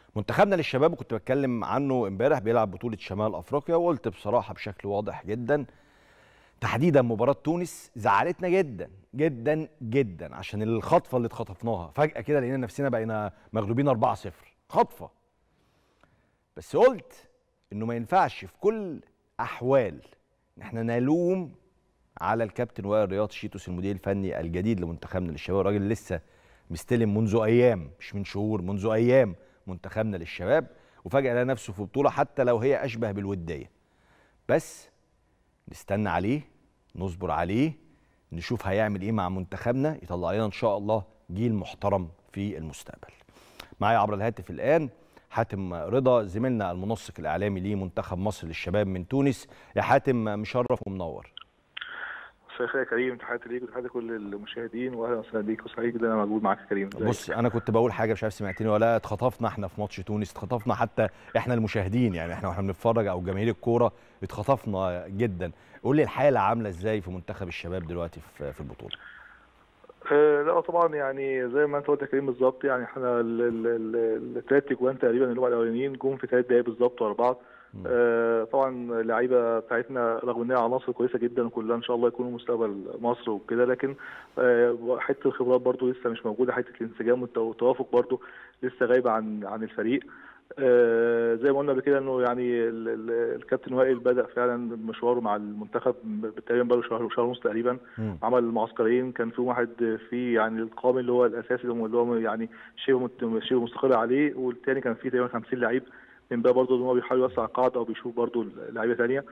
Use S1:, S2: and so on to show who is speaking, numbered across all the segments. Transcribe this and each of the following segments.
S1: منتخبنا للشباب كنت بتكلم عنه امبارح بيلعب بطوله شمال افريقيا وقلت بصراحه بشكل واضح جدا تحديدا مباراه تونس زعلتنا جدا جدا جدا عشان الخطفه اللي اتخطفناها فجاه كده لقينا نفسنا بقينا مغلوبين 4-0 خطفه بس قلت انه ما ينفعش في كل احوال ان احنا نلوم على الكابتن وائل رياض شيتوس المدير الفني الجديد لمنتخبنا للشباب الراجل لسه مستلم منذ ايام مش من شهور منذ ايام منتخبنا للشباب وفجاه لقى نفسه في بطوله حتى لو هي اشبه بالوديه بس نستنى عليه نصبر عليه نشوف هيعمل ايه مع منتخبنا يطلع لنا ان شاء الله جيل محترم في المستقبل معايا عبر الهاتف الان حاتم رضا زميلنا المنسق الاعلامي لمنتخب مصر للشباب من تونس يا حاتم مشرف ومنور
S2: مساء الخير يا كريم تحياتي ليك وتحياتي لكل المشاهدين واهلا وسهلا بيك وسعيد جدا انا موجود معاك يا كريم ازيك؟
S1: بص انا كنت بقول حاجه مش عارف سمعتني ولا لا اتخطفنا احنا في ماتش تونس اتخطفنا حتى احنا المشاهدين يعني احنا واحنا بنتفرج او جماهير الكوره اتخطفنا جدا قول لي الحاله عامله ازاي في منتخب الشباب دلوقتي في في البطوله
S2: آه لا طبعا يعني زي ما انت قلت يا كريم بالظبط يعني احنا الثلاث اجوان تقريبا اللي هو الاولانيين جم في ثلاث دقايق بالظبط ورا بعض آه طبعا اللعيبه بتاعتنا رغم انها عناصر كويسه جدا وكلها ان شاء الله يكونوا مستقبل مصر وكده لكن آه حته الخبرات برضو لسه مش موجوده حته الانسجام والتوافق برضو لسه غايبه عن عن الفريق آه زي ما قلنا قبل كده انه يعني ال ال الكابتن وائل بدا فعلا مشواره مع المنتخب تقريبا بقى له شهر شهر ونص تقريبا م. عمل معسكرين كان في واحد في يعني القام اللي هو الاساسي اللي هو يعني شبه شبه مستقر عليه والثاني كان فيه تقريبا 50 لعيب من باب برضه ان هو بيحاول يوسع القاعده او بيشوف برضه لعيبه ثانيه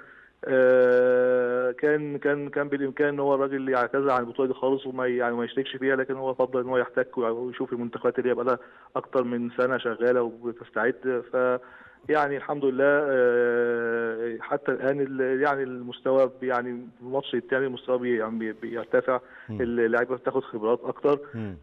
S2: آه كان كان كان بالامكان ان هو الراجل يعتذر عن البطوله دي خالص وما يعني ما يشتركش فيها لكن هو فضل ان هو يحتك ويشوف المنتخبات اللي هي بقى لها اكتر من سنه شغاله وبتستعد ف يعني الحمد لله آه حتى الان يعني المستوى يعني الماتش الثاني المستوى يعني بيرتفع اللعيبه بتاخد خبرات اكتر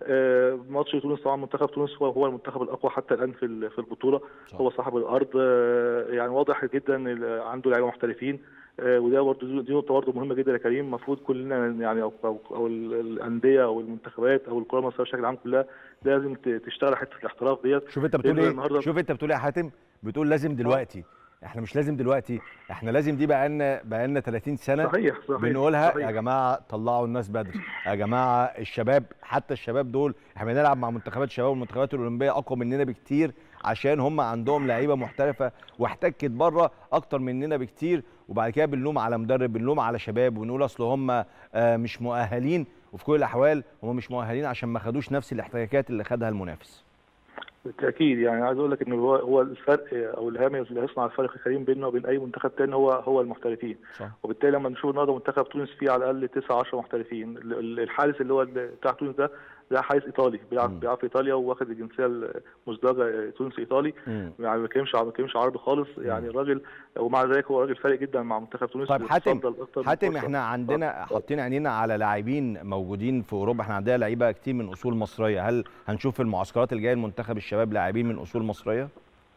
S2: آه ماتش تونس طبعا منتخب تونس هو هو المنتخب الاقوى حتى الان في في البطوله صح. هو صاحب الارض آه يعني واضح جدا عنده لعيبه محترفين وده برضه دي نقطه برضه مهمه جدا يا كريم المفروض كلنا يعني او او, أو الانديه او المنتخبات او الكره المصريه بشكل عام كلها لازم تشتغل حته الاحتراف ديت
S1: شوف انت بتقول ايه شوف انت بتقول ايه يا حاتم بتقول لازم دلوقتي احنا مش لازم دلوقتي احنا لازم دي بقى لنا بقى لنا 30 سنه
S2: صحيح صحيح
S1: بنقولها
S2: صحيح.
S1: يا جماعه طلعوا الناس بدري يا جماعه الشباب حتى الشباب دول احنا بنلعب مع منتخبات الشباب والمنتخبات الاولمبيه اقوى مننا بكتير عشان هم عندهم لعيبه محترفه واحتكت بره اكتر مننا بكتير وبعد كده بنلوم على مدرب بنلوم على شباب ونقول اصل هم مش مؤهلين وفي كل الاحوال هم مش مؤهلين عشان ما خدوش نفس الاحتكاكات اللي خدها المنافس
S2: بالتاكيد يعني عايز اقول لك ان هو هو الفرق او الهام اللي هيصنع الفرق الكريم بيننا وبين اي منتخب تاني هو هو المحترفين صح. وبالتالي لما نشوف النهارده منتخب تونس فيه على الاقل 9 10 محترفين الحارس اللي هو بتاع تونس ده ده حارس ايطالي بيلعب بيلعب في ايطاليا واخد الجنسيه المزدوجه تونسي ايطالي يعني ما بيتكلمش ما بيتكلمش عربي خالص يعني الراجل ومع ذلك هو راجل فارق جدا مع منتخب تونس
S1: طيب حاتم حاتم احنا عندنا حاطين عينينا على لاعبين موجودين في اوروبا احنا عندنا لعيبه كتير من اصول مصريه هل هنشوف في المعسكرات الجايه لمنتخب الشباب لاعبين من اصول مصريه؟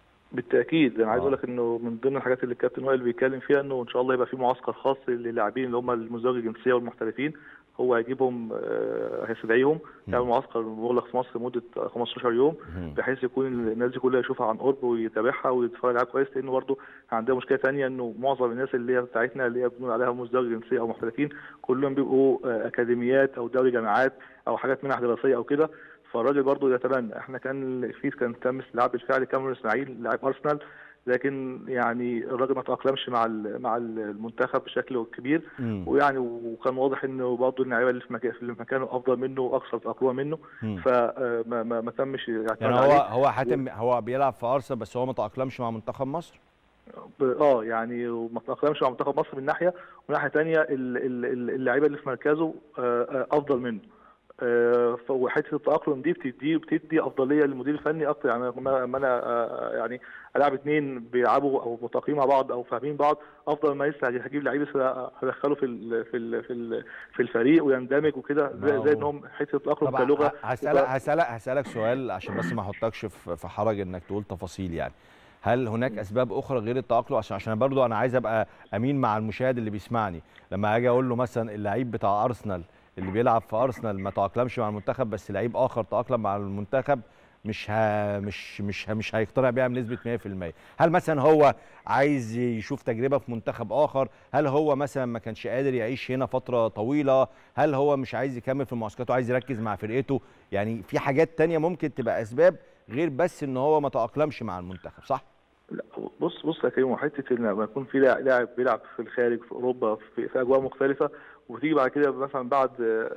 S2: بالتاكيد انا عايز اقول لك انه من ضمن الحاجات اللي الكابتن وائل بيتكلم فيها انه ان شاء الله يبقى في معسكر خاص للاعبين اللي هم المزدوج الجنسيه والمحترفين هو هيجيبهم هيستدعيهم يعمل معسكر مغلق في مصر لمده 15 يوم بحيث يكون الناس دي كلها يشوفها عن قرب ويتابعها ويتفرج عليها كويس لانه برضه عندنا مشكله ثانيه انه معظم الناس اللي هي بتاعتنا اللي هي بنقول عليها مزدوج جنسيه او محترفين كلهم بيبقوا اكاديميات او دوري جامعات او حاجات منح دراسيه او كده فالراجل برضه يتبنى احنا كان في كان تم استلعاب بالفعل كاميرون اسماعيل لاعب ارسنال لكن يعني الراجل ما تاقلمش مع مع المنتخب بشكل كبير م. ويعني وكان واضح انه برضه اللعيبه اللي في مكان في مكانه افضل منه واكثر تاقلما منه فما ما, ما تمش
S1: يعني هو هو حاتم هو بيلعب في ارسنال بس هو ما تاقلمش مع منتخب مصر
S2: اه يعني وما تاقلمش مع منتخب مصر من ناحيه ومن ناحيه ثانيه اللعيبه اللي في مركزه افضل منه وحته التاقلم دي بتدي بتدي افضليه للمدير الفني اكتر يعني ما انا يعني العب اثنين بيلعبوا او متقيمين مع بعض او فاهمين بعض افضل ما لسه هجيب لعيب لسه هدخله في ال في ال في ال في الفريق ويندمج وكده زي, زي انهم حته التاقلم كلغه
S1: هسالك هسالك هسالك سؤال عشان بس ما احطكش في حرج انك تقول تفاصيل يعني هل هناك اسباب اخرى غير التاقلم عشان عشان برضو انا عايز ابقى امين مع المشاهد اللي بيسمعني لما اجي اقول له مثلا اللعيب بتاع ارسنال اللي بيلعب في ارسنال ما تاقلمش مع المنتخب بس لعيب اخر تاقلم مع المنتخب مش ها مش مش ها مش هيقتنع بيها بنسبه 100% هل مثلا هو عايز يشوف تجربه في منتخب اخر هل هو مثلا ما كانش قادر يعيش هنا فتره طويله هل هو مش عايز يكمل في المعسكرات وعايز يركز مع فرقته يعني في حاجات تانية ممكن تبقى اسباب غير بس ان هو ما تاقلمش مع المنتخب صح
S2: لا بص بص يا كريم حته ان لما يكون في لاعب بيلعب في الخارج في اوروبا في, في اجواء مختلفه وتيجي بعد كده مثلا بعد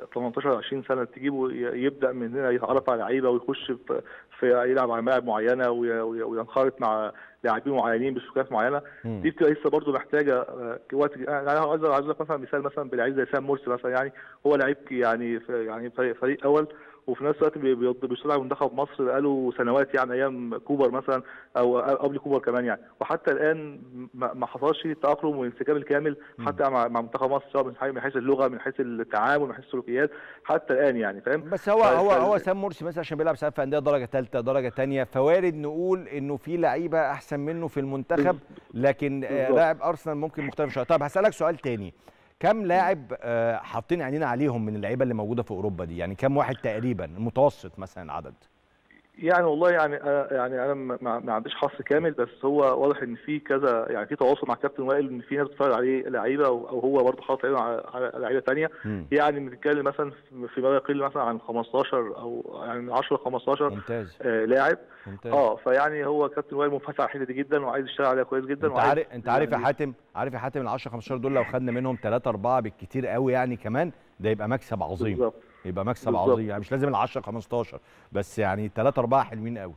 S2: 18 20 سنه تجيبه يبدا من هنا يتعرف على لعيبه ويخش في, في يلعب على ملاعب معينه وينخرط مع لاعبين معينين بسلوكيات معينه دي بتبقى لسه برضه محتاجه وقت انا عايز عايز لك مثلا مثال مثلا بلعيب زي سام مرسي مثلا يعني هو لعيب يعني يعني فريق, فريق اول وفي نفس الوقت بيشتغل على منتخب مصر بقاله سنوات يعني ايام كوبر مثلا او قبل كوبر كمان يعني وحتى الان ما حصلش التاقلم والانسجام الكامل حتى مع منتخب مصر سواء من حيث اللغه من حيث التعامل من حيث السلوكيات حتى الان يعني فاهم
S1: بس هو هو هو سام مرسي مثلا عشان بيلعب ساعات في انديه درجه ثالثه درجه ثانيه فوارد نقول انه في لعيبه احسن منه في المنتخب لكن لاعب ارسنال ممكن مختلف شويه طب هسالك سؤال تاني كم لاعب حاطين عينينا عليهم من اللعيبه اللي موجوده في اوروبا دي يعني كم واحد تقريبا المتوسط مثلا عدد
S2: يعني والله يعني يعني انا ما عنديش حصر كامل بس هو واضح ان في كذا يعني في تواصل مع كابتن وائل ان في ناس بتتفرج عليه لعيبه او هو برضه حاطط عينه على لعيبه ثانيه يعني بنتكلم مثلا في ما يقل مثلا عن 15 او يعني 10 15
S1: ممتاز
S2: آه لاعب
S1: ممتاز
S2: اه فيعني هو كابتن وائل منفتح على الحته دي جدا وعايز يشتغل عليها كويس جدا
S1: انت عارف انت عارف يا حاتم عارف يا حاتم ال 10 15 دول لو خدنا منهم 3 4 بالكتير قوي يعني كمان ده يبقى مكسب عظيم
S2: بالظبط
S1: يبقى مكسب عظيم يعني مش لازم ال 10 15 بس يعني 3 4 حلوين قوي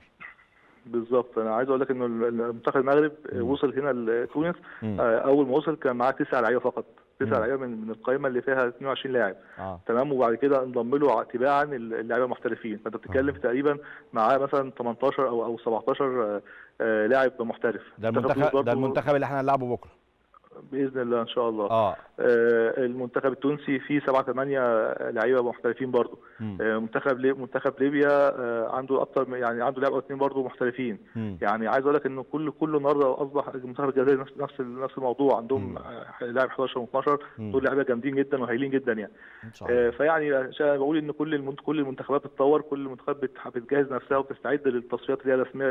S2: بالظبط انا عايز اقول لك انه المنتخب المغرب وصل هنا لتونس اول ما وصل كان معاه تسع لعيبه فقط تسع لعيبه من من القائمه اللي فيها 22 لاعب
S1: آه.
S2: تمام وبعد كده انضم له تباعا اللعيبه المحترفين فانت بتتكلم في تقريبا معاه مثلا 18 او او 17 آه لاعب محترف
S1: ده المنتخب ده المنتخب اللي احنا هنلعبه بكره
S2: باذن الله ان شاء الله
S1: اه,
S2: آه المنتخب التونسي فيه سبعة ثمانية لعيبه محترفين برضه آه منتخب لي منتخب ليبيا آه عنده اكتر يعني عنده لاعب او اثنين برضه محترفين
S1: مم.
S2: يعني عايز اقول لك انه كل كل النهارده اصبح المنتخب الجزائري نفس نفس نفس الموضوع عندهم لاعب 11 و12 دول لعيبه جامدين جدا وهايلين جدا يعني آه فيعني انا بقول ان كل المنت... كل المنتخبات بتتطور كل المنتخبات بت... بتجهز نفسها وبتستعد للتصفيات اللي هي الرسميه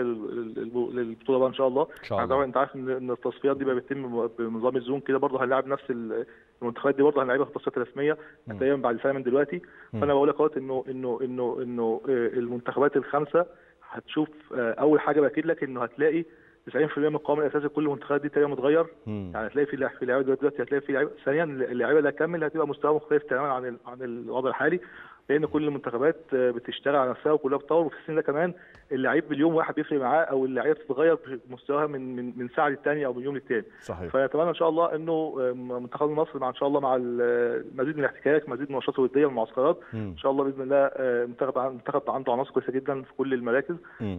S2: للبطوله بقى ان شاء الله
S1: ان شاء الله
S2: طبعا انت عارف ان التصفيات دي بقى بتتم بنظام الزوم كده برضه هنلاعب نفس المنتخبات دي برضه هنلعبها في التصفيات الرسميه تقريبا بعد سنه من دلوقتي فانا بقول لك اهوت انه انه انه انه المنتخبات الخمسه هتشوف اول حاجه باكد لك انه هتلاقي 90% من القوام الاساسي كل المنتخبات دي تقريبا متغير
S1: مم.
S2: يعني هتلاقي في في لعيبه دلوقتي هتلاقي في لعيبه ثانيا اللعيبه اللي هتكمل هتبقى مستوى مختلف تماما عن عن الوضع الحالي لان كل المنتخبات بتشتغل على نفسها وكلها بتطور وفي السن ده كمان اللعيب باليوم واحد بيفرق معاه او اللعيبه بتتغير مستواها من من من ساعه للثانيه او من يوم للثاني
S1: صحيح
S2: فنتمنى ان شاء الله انه منتخب مصر مع ان شاء الله مع مزيد من الاحتكاك مزيد من النشاط الوديه والمعسكرات ان شاء الله باذن الله المنتخب المنتخب عنده عناصر كويسه جدا في كل المراكز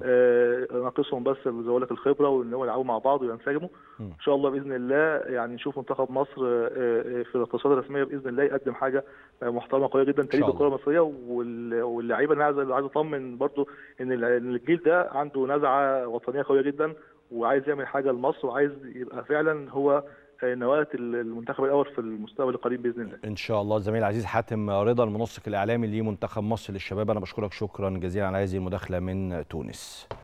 S2: ناقصهم بس زي ما بقول لك الخبره وان هو يلعبوا مع بعض وينسجموا ان شاء الله باذن الله يعني نشوف منتخب مصر في التصفيات الرسميه باذن الله يقدم حاجه محترمه قويه جدا تليق بالكره المصريه واللعيبه اللي عايز عايز اطمن برضو ان الجيل ده عنده نزعه وطنيه قويه جدا وعايز يعمل حاجه لمصر وعايز يبقى فعلا هو نواه المنتخب الاول في المستقبل القريب باذن الله.
S1: ان شاء الله الزميل العزيز حاتم رضا المنسق الاعلامي لمنتخب مصر للشباب انا بشكرك شكرا جزيلا على هذه المداخله من تونس.